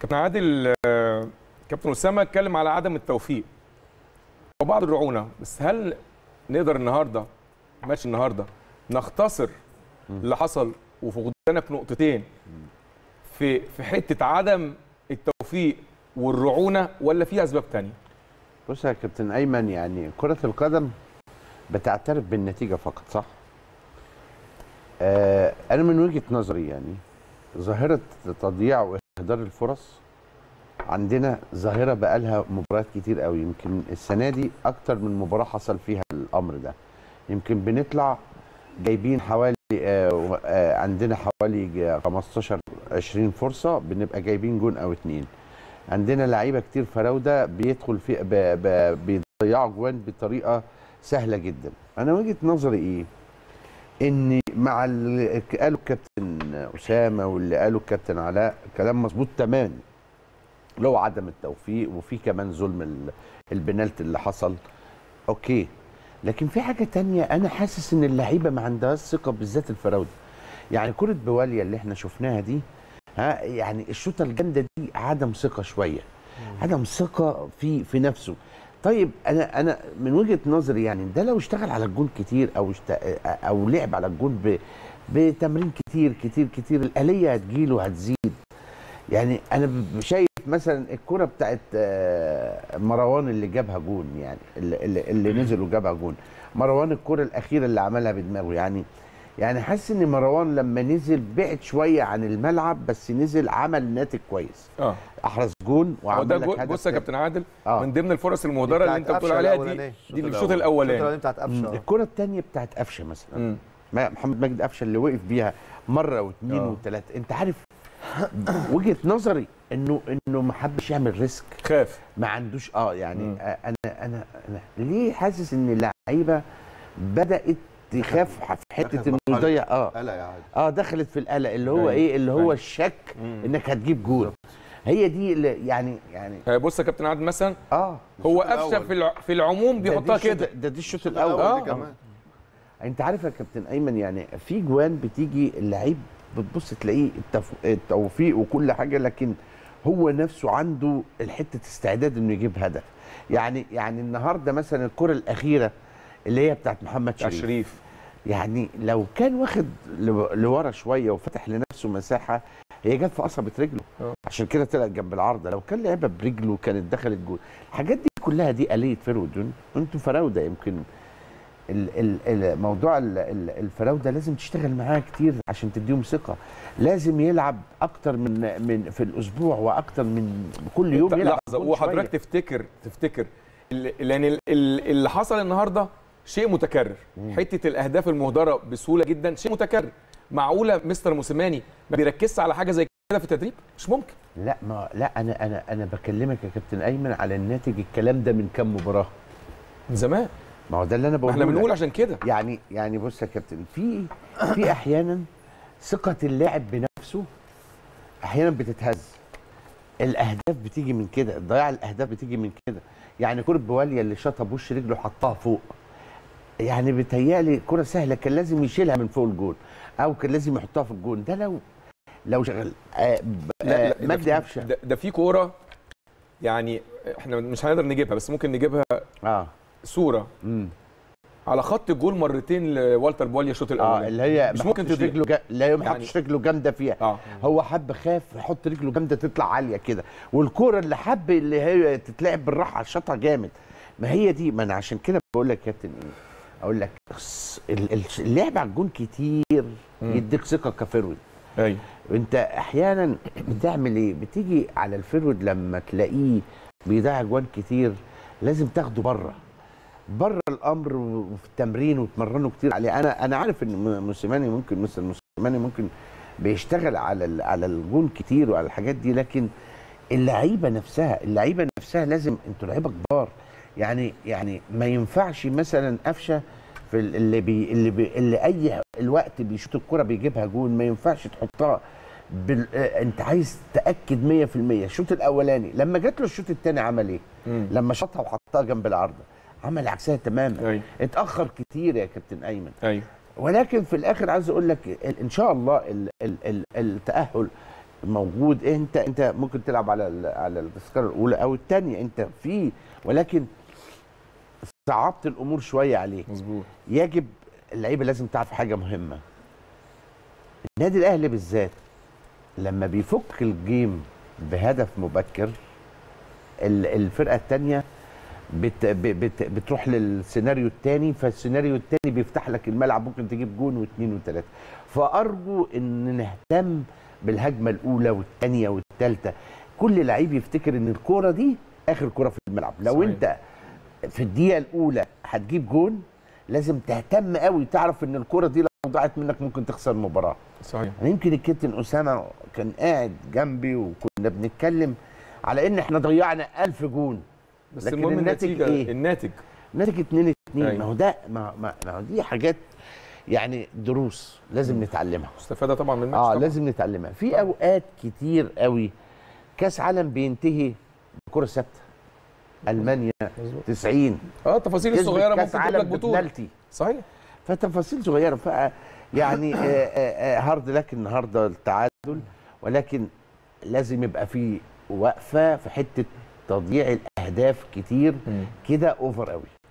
كابتن عادل آه، كابتن اسامه اتكلم على عدم التوفيق وبعض الرعونه بس هل نقدر النهارده ماتش النهارده نختصر اللي حصل وفقدانك نقطتين في في حته عدم التوفيق والرعونه ولا في اسباب تانية بص يا كابتن ايمن يعني كره القدم بتعترف بالنتيجه فقط صح آه انا من وجهه نظري يعني ظاهره تضييع واهدار الفرص عندنا ظاهره بقالها مباريات كتير قوي يمكن السنه دي اكتر من مباراه حصل فيها الامر ده يمكن بنطلع جايبين حوالي آه آه عندنا حوالي جا- 15 20 فرصه بنبقى جايبين جون او اتنين عندنا لعيبه كتير فراوده بيدخل في ب... ب... بيضيعوا جوان بطريقه سهله جدا انا وجهه نظري ايه ان مع اللي قاله الكابتن اسامه واللي قاله الكابتن علاء كلام مظبوط تماما اللي هو عدم التوفيق وفي كمان ظلم ال- البنالتي اللي حصل اوكي لكن في حاجه تانية انا حاسس ان اللعيبه ما عندهاش ثقه بالذات الفراوده يعني كره بواليا اللي احنا شفناها دي ها يعني الشوطه الجامده دي عدم ثقه شويه عدم ثقه في في نفسه طيب انا انا من وجهه نظري يعني ده لو اشتغل على الجون كتير او اشت... او لعب على الجون ب... بتمرين كتير كتير كتير الاليه هتجيله هتزيد يعني انا ب- شايف مثلا الكره بتاعت آه، مروان اللي جابها جون يعني اللي, اللي, اللي نزل وجابها جون مروان الكره الاخيره اللي عملها بدماغه يعني يعني حاسس ان مروان لما نزل بعد شويه عن الملعب بس نزل عمل ناتج كويس اه احرز جون هو وعمل ده لك جو- هدف بص يا تاني. كابتن عادل آه. من ضمن الفرص المهدره اللي انت بتقول عليها دي دي اللي في الشوط الاولاني الشوط بتاعت قفشه آه. الكره الثانيه بتاعت قفشه مثلا مم. ما- محمد مجد قفشه اللي وقف بيها مره واثنين آه. وثلاثه انت عارف وجهه نظري انه انه ما حبش يعمل ريسك خاف ما عندوش اه يعني مم. آه انا انا انا ليه حاسس ان اللعيبه بدات تخاف في حته دخلت انه مرحلة. يضيع اه قلق يا عادل اه دخلت في القلق اللي هو أيوة. ايه اللي هو أيوة. الشك مم. انك هتجيب جول هي دي اللي يعني يعني آه، بص يا كابتن عادل مثلا اه هو الشوط قفشه الأول. في الع- في العموم ده دي بيحطها الشوط- كده ده دي الشوط الأول الاول دي آه. كمان انت عارف يا كابتن ايمن يعني في جوان بتيجي اللعيب بتبص تلاقيه التف... التوفيق وكل حاجه لكن هو نفسه عنده الحته استعداد انه يجيب هدف يعني يعني النهارده مثلا الكره الاخيره اللي هي بتاعت محمد بتاع شريف شريف يعني لو كان واخد لو- لورا شويه وفتح لنفسه مساحه هي جت في قصبه رجله آه. عشان كده طلعت جنب العارضه لو كان لعبها برجله كانت دخلت جول الحاجات دي كلها دي آلية فرود انتوا فراوده يمكن ال- ال- ال- موضوع ال- ال- الفراوده لازم تشتغل معاه كتير عشان تديهم ثقه لازم يلعب اكتر من من في الاسبوع واكتر من كل يوم طب يلعب لحظه كل وحضرتك شوية. تفتكر تفتكر ال- لان ال- ال- اللي حصل النهارده شيء متكرر حته الاهداف المهدره بسهوله جدا شيء متكرر معقوله مستر موسيماني ما بيركزش على حاجه زي كده في التدريب مش ممكن لا ما لا انا انا انا بكلمك يا كابتن ايمن على الناتج الكلام ده من كام مباراه من زمان ما هو ده اللي انا ما بقوله احنا لك. بنقول عشان كده يعني يعني بص يا كابتن في في احيانا ثقه اللاعب بنفسه احيانا بتتهز الاهداف بتيجي من كده ضياع الاهداف بتيجي من كده يعني كره بواليا اللي شاطها بوش رجله حطها فوق يعني بيتهيألي كره سهله كان لازم يشيلها من فوق الجون او كان لازم يحطها في الجون ده لو لو شغل آه ب- لا آه لا مجدي ده, قفشه ده, ده في كوره يعني احنا مش هنقدر نجيبها بس ممكن نجيبها اه صوره امم على خط الجول مرتين لوالتر بواليا الشوط اه الاولاني اللي هي مش ما ممكن حطش تضيع. رجله جا... لا ما يعني- حطش رجله جامده فيها اه هو حب خاف يحط رجله جامده تطلع عاليه كده والكوره اللي حب اللي هي تتلعب بالراحه شاطها جامد ما هي دي ما انا عشان كده بقول لك يا كابتن ايه اقول لك الص- ال- ال- اللعب على الجون كتير مم. يديك ثقه كفرود ايوه انت احيانا بتعمل ايه بتيجي على الفرود لما تلاقيه بيضيع جوان كتير لازم تاخده بره بره الامر وفي التمرين وتمرنه كتير عليه انا انا عارف ان م- موسيماني ممكن مثل موسيماني ممكن بيشتغل على ال- على الجون كتير وعلى الحاجات دي لكن اللعيبه نفسها اللعيبه نفسها لازم انتوا لعيبه كبار يعني يعني ما ينفعش مثلا قفشه في ال- اللي بي اللي بي اللي اي الوقت بيشوط الكره بيجيبها جون ما ينفعش تحطها بال... آه، انت عايز تاكد 100% الشوط الاولاني لما جات له الشوط الثاني عمل ايه؟ مم. لما شاطها وحطها جنب العارضه عمل عكسها تماما ايوه اتاخر كتير يا كابتن ايمن ايوه ولكن في الاخر عايز اقول لك ال- ان شاء الله ال ال ال التاهل موجود انت انت ممكن تلعب على ال- على التذكره الاولى او الثانيه انت في ولكن صعبت الامور شويه عليك مظبوط يجب اللعيبه لازم تعرف حاجه مهمه النادي الاهلي بالذات لما بيفك الجيم بهدف مبكر ال- الفرقه الثانيه بت ب- بت بتروح للسيناريو الثاني فالسيناريو الثاني بيفتح لك الملعب ممكن تجيب جون واثنين وثلاثه فارجو ان نهتم بالهجمه الاولى والثانيه والثالثه كل لعيب يفتكر ان الكوره دي اخر كوره في الملعب لو صحيح. انت في الدقيقه الاولى هتجيب جون لازم تهتم قوي تعرف ان الكوره دي لو ضاعت منك ممكن تخسر المباراه صحيح انا يمكن الكابتن اسامه كان قاعد جنبي وكنا بنتكلم على ان احنا ضيعنا ألف جون بس لكن المهم الناتج النتيجه إيه؟ الناتج ناتج 2 2 أيوة. ما هو ده ما, ما, ما هو دي حاجات يعني دروس لازم نتعلمها مستفاده طبعا من الماتش اه طبعاً. لازم نتعلمها في طبعاً. اوقات كتير قوي كاس عالم بينتهي بكره ثابته المانيا مظبوط 90 اه التفاصيل كسبت الصغيره ممكن كاس تجيب لك عالم بطوله ببنالتي صحيح فتفاصيل صغيره ف يعني آه، آه، آه، هارد لك النهارده التعادل ولكن لازم يبقى في وقفه في حته تضييع الاهداف كتير كده اوفر قوي